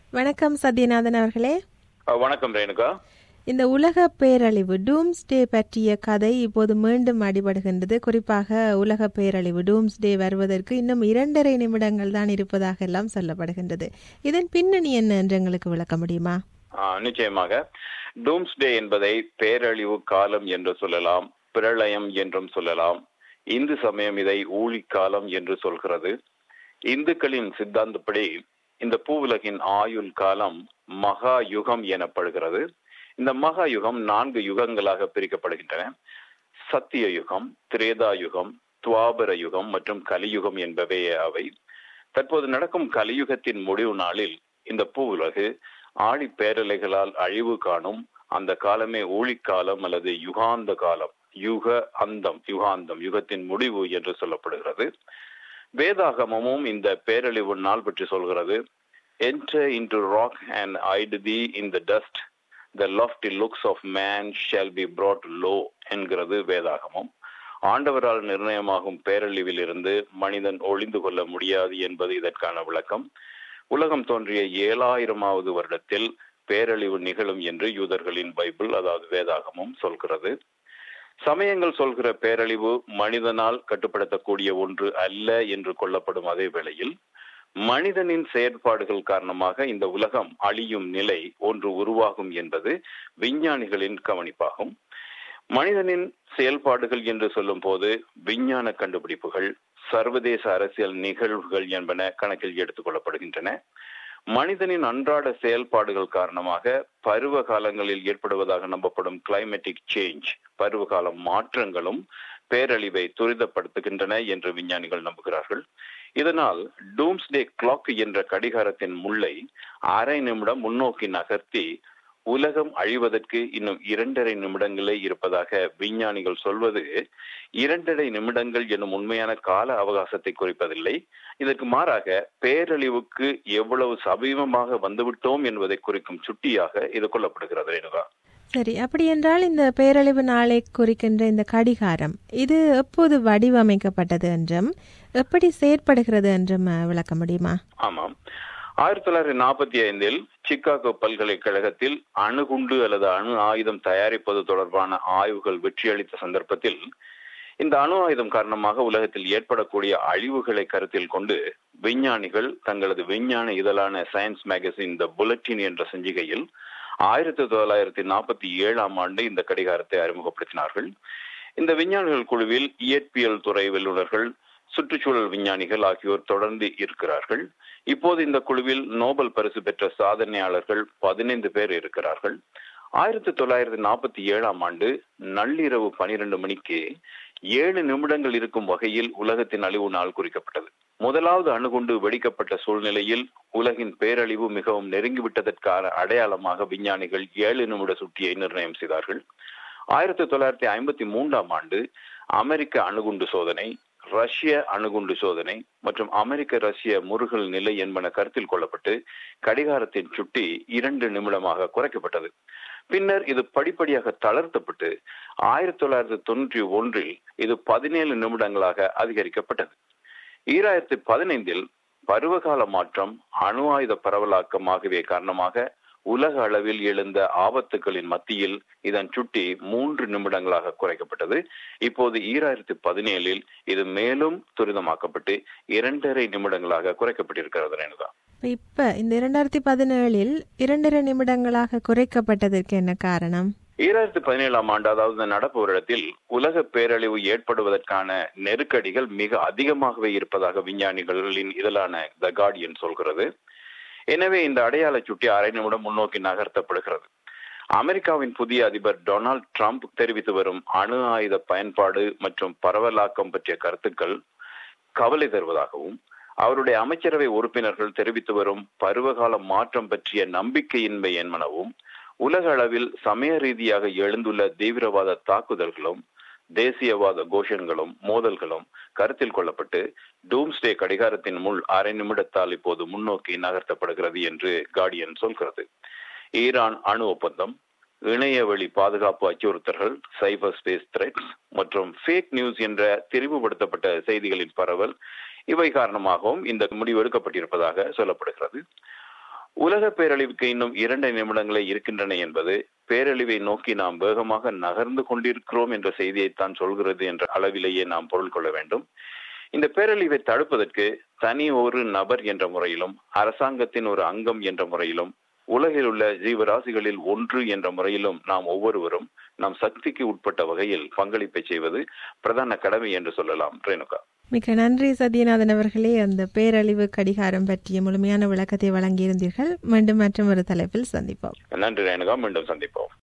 வணக்கம் சத்யநாதன் அவர்களே அஹ், வணக்கம் ரேணுகா இந்த உலக பேரழிவு டூம்ஸ்டே பற்றிய கதை இப்போது மீண்டும் அடிபடுகின்றது குறிப்பாக உலக பேரழிவு டூம்ஸ்டே வருவதற்கு இன்னும் இரண்டரை நிமிடங்கள் தான் இருப்பதாக எல்லாம் சொல்லப்படுகின்றது இதன் பின்னணி என்ன என்று எங்களுக்கு விளக்க முடியுமா அஹ், நிச்சயமாக டூம்ஸ்டே என்பதை பேரழிவு காலம் என்று சொல்லலாம் பிரளயம் என்றும் சொல்லலாம் இந்து சமயம் இதை ஊழிக்காலம் என்று சொல்கிறது இந்துக்களின் சித்தாந்தப்படி இந்த பூவுலகின் ஆயுள் காலம் மகா யுகம் எனப்படுகிறது இந்த மகா யுகம் நான்கு யுகங்களாக பிரிக்கப்படுகின்றன சத்திய யுகம் திரேதா யுகம் துவாபர யுகம் மற்றும் கலியுகம் என்பவை அவை தற்போது நடக்கும் கலியுகத்தின் முடிவு நாளில் இந்த பூவுலகு ஆழி பேரலைகளால் அழிவு காணும் அந்த காலமே ஊழிக்காலம் அல்லது யுகாந்த காலம் யுக அந்தம் யுகாந்தம் யுகத்தின் முடிவு என்று சொல்லப்படுகிறது வேதாகமமும் இந்த பேரழிவு நாள் பற்றி சொல்கிறது enter into rock and hide thee in the dust the lofty looks of man shall be brought low என்கிறது வேதாகமம் ஆண்டவரால் நிர்ணயமாகும் பேரழிவில் இருந்து மனிதன் ஒளிந்து கொள்ள முடியாது என்பது இதற்கான விளக்கம் உலகம் தோன்றிய ஏழாயிரமாவது வருடத்தில் பேரழிவு நிகழும் என்று யூதர்களின் பைபிள் அதாவது வேதாகமம் சொல்கிறது சமயங்கள் சொல்கிற பேரழிவு மனிதனால் கட்டுப்படுத்தக்கூடிய ஒன்று அல்ல என்று கொள்ளப்படும் அதே வேளையில் மனிதனின் செயற்பாடுகள் காரணமாக இந்த உலகம் அழியும் நிலை ஒன்று உருவாகும் என்பது விஞ்ஞானிகளின் கவனிப்பாகும் மனிதனின் செயல்பாடுகள் என்று சொல்லும் போது விஞ்ஞான கண்டுபிடிப்புகள் சர்வதேச அரசியல் நிகழ்வுகள் என்பன கணக்கில் எடுத்துக் கொள்ளப்படுகின்றன மனிதனின் அன்றாட செயல்பாடுகள் காரணமாக பருவ காலங்களில் ஏற்படுவதாக நம்பப்படும் கிளைமேட்டிக் சேஞ்ச் பருவகால மாற்றங்களும் பேரழிவை துரிதப்படுத்துகின்றன என்று விஞ்ஞானிகள் நம்புகிறார்கள் இதனால் டூம்ஸ்டே கிளாக் என்ற கடிகாரத்தின் முள்ளை அரை நிமிடம் முன்னோக்கி நகர்த்தி உலகம் அழிவதற்கு இன்னும் இரண்டரை நிமிடங்களே இருப்பதாக விஞ்ஞானிகள் சொல்வது இரண்டரை நிமிடங்கள் என்னும் உண்மையான கால அவகாசத்தை குறிப்பதில்லை இதற்கு மாறாக பேரழிவுக்கு எவ்வளவு சமீபமாக வந்துவிட்டோம் என்பதை குறிக்கும் சுட்டியாக இது கொள்ளப்படுகிறது ரேணுகா சரி அப்படி என்றால் இந்த பேரழிவு நாளை குறிக்கின்ற இந்த கடிகாரம் இது எப்போது வடிவமைக்கப்பட்டது என்றும் எப்படி செயற்படுகிறது என்றும் அஹ், விளக்க முடியுமா ஆமாம் ஆயிரத்தி தொள்ளாயிரத்தி நாற்பத்தி ஐந்தில் சிக்காகோ பல்கலைக்கழகத்தில் அணுகுண்டு அல்லது அணு ஆயுதம் தயாரிப்பது தொடர்பான ஆய்வுகள் வெற்றியளித்த சந்தர்ப்பத்தில் இந்த அணு ஆயுதம் காரணமாக உலகத்தில் ஏற்படக்கூடிய அழிவுகளை கருத்தில் கொண்டு விஞ்ஞானிகள் தங்களது விஞ்ஞான இதழான சயின்ஸ் மேகசின் த புல்லட்டின் என்ற சஞ்சிகையில் ஆயிரத்தி தொள்ளாயிரத்தி நாற்பத்தி ஏழாம் ஆண்டு இந்த கடிகாரத்தை அறிமுகப்படுத்தினார்கள் இந்த விஞ்ஞானிகள் குழுவில் இயற்பியல் துறை வல்லுநர்கள் சுற்றுச்சூழல் விஞ்ஞானிகள் ஆகியோர் தொடர்ந்து இருக்கிறார்கள் இப்போது இந்த குழுவில் நோபல் பரிசு பெற்ற சாதனையாளர்கள் பதினைந்து பேர் இருக்கிறார்கள் ஆயிரத்தி தொள்ளாயிரத்தி நாற்பத்தி ஏழாம் ஆண்டு நள்ளிரவு பனிரெண்டு மணிக்கு ஏழு நிமிடங்கள் இருக்கும் வகையில் உலகத்தின் அழிவு நாள் குறிக்கப்பட்டது முதலாவது அணுகுண்டு வெடிக்கப்பட்ட சூழ்நிலையில் உலகின் பேரழிவு மிகவும் நெருங்கிவிட்டதற்கான அடையாளமாக விஞ்ஞானிகள் ஏழு நிமிட சுட்டியை நிர்ணயம் செய்தார்கள் ஆயிரத்தி தொள்ளாயிரத்தி ஐம்பத்தி மூன்றாம் ஆண்டு அமெரிக்க அணுகுண்டு சோதனை ரஷ்ய அணுகுண்டு சோதனை மற்றும் அமெரிக்க ரஷ்ய முருகல் நிலை என்பன கருத்தில் கொள்ளப்பட்டு கடிகாரத்தின் சுட்டி இரண்டு நிமிடமாக குறைக்கப்பட்டது பின்னர் இது படிப்படியாக தளர்த்தப்பட்டு ஆயிரத்தி தொள்ளாயிரத்தி தொண்ணூற்றி ஒன்றில் இது பதினேழு நிமிடங்களாக அதிகரிக்கப்பட்டது ஈராயிரத்தி பதினைந்தில் பருவகால மாற்றம் அணு ஆயுத பரவலாக்கம் ஆகியவை காரணமாக உலக அளவில் எழுந்த ஆபத்துகளின் மத்தியில் இதன் சுட்டி மூன்று நிமிடங்களாக குறைக்கப்பட்டது இப்போது ஈராயிரத்தி பதினேழில் இது மேலும் துரிதமாக்கப்பட்டு இரண்டரை நிமிடங்களாக குறைக்கப்பட்டிருக்கிறது ரேணுகா இப்ப இப்ப இந்த இரண்டாயிரத்தி பதினேழில் இரண்டரை நிமிடங்களாக குறைக்கப்பட்டதற்கு என்ன காரணம் ஈராயிரத்தி பதினேழாம் ஆண்டு அதாவது இந்த நடப்பு வருடத்தில் உலக பேரழிவு ஏற்படுவதற்கான நெருக்கடிகள் மிக அதிகமாகவே இருப்பதாக விஞ்ஞானிகளின் இதழான த கார்டியன் சொல்கிறது எனவே இந்த அடையாள சுட்டி அரை நிமிடம் முன்னோக்கி நகர்த்தப்படுகிறது அமெரிக்காவின் புதிய அதிபர் டொனால்ட் ட்ரம்ப் தெரிவித்து வரும் அணு ஆயுத பயன்பாடு மற்றும் பரவலாக்கம் பற்றிய கருத்துக்கள் கவலை தருவதாகவும் அவருடைய அமைச்சரவை உறுப்பினர்கள் தெரிவித்து வரும் பருவகால மாற்றம் பற்றிய நம்பிக்கையின்மை என்பனவும் உலக அளவில் சமய ரீதியாக எழுந்துள்ள தீவிரவாத தாக்குதல்களும் தேசியவாத கோஷங்களும் மோதல்களும் கருத்தில் கொள்ளப்பட்டு டூம்ஸ்டே கடிகாரத்தின் முள் அரை நிமிடத்தால் இப்போது முன்னோக்கி நகர்த்தப்படுகிறது என்று கார்டியன் சொல்கிறது ஈரான் அணு ஒப்பந்தம் இணையவழி பாதுகாப்பு அச்சுறுத்தல்கள் சைபர் ஸ்பேஸ் த்ரெட்ஸ் மற்றும் ஃபேக் நியூஸ் என்ற திரிவுபடுத்தப்பட்ட செய்திகளின் பரவல் இவை காரணமாகவும் இந்த முடிவு எடுக்கப்பட்டிருப்பதாக சொல்லப்படுகிறது உலக பேரழிவுக்கு இன்னும் இரண்டு நிமிடங்களே இருக்கின்றன என்பது பேரழிவை நோக்கி நாம் வேகமாக நகர்ந்து கொண்டிருக்கிறோம் என்ற செய்தியைத்தான் சொல்கிறது என்ற அளவிலேயே நாம் பொருள் கொள்ள வேண்டும் இந்த பேரழிவை தடுப்பதற்கு தனி ஒரு நபர் என்ற முறையிலும் அரசாங்கத்தின் ஒரு அங்கம் என்ற முறையிலும் உலகில் உள்ள ஜீவராசிகளில் ஒன்று என்ற முறையிலும் நாம் ஒவ்வொருவரும் நம் சக்திக்கு உட்பட்ட வகையில் பங்களிப்பை செய்வது பிரதான கடமை என்று சொல்லலாம் ரேணுகா மிக்க நன்றி சத்யநாதன் அவர்களே அந்த பேரழிவு கடிகாரம் பற்றிய முழுமையான விளக்கத்தை வழங்கியிருந்தீர்கள் மீண்டும் மற்றும் ஒரு தலைப்பில் சந்திப்போம் நன்றி ரேணுகா மீண்டும் சந்திப்போம்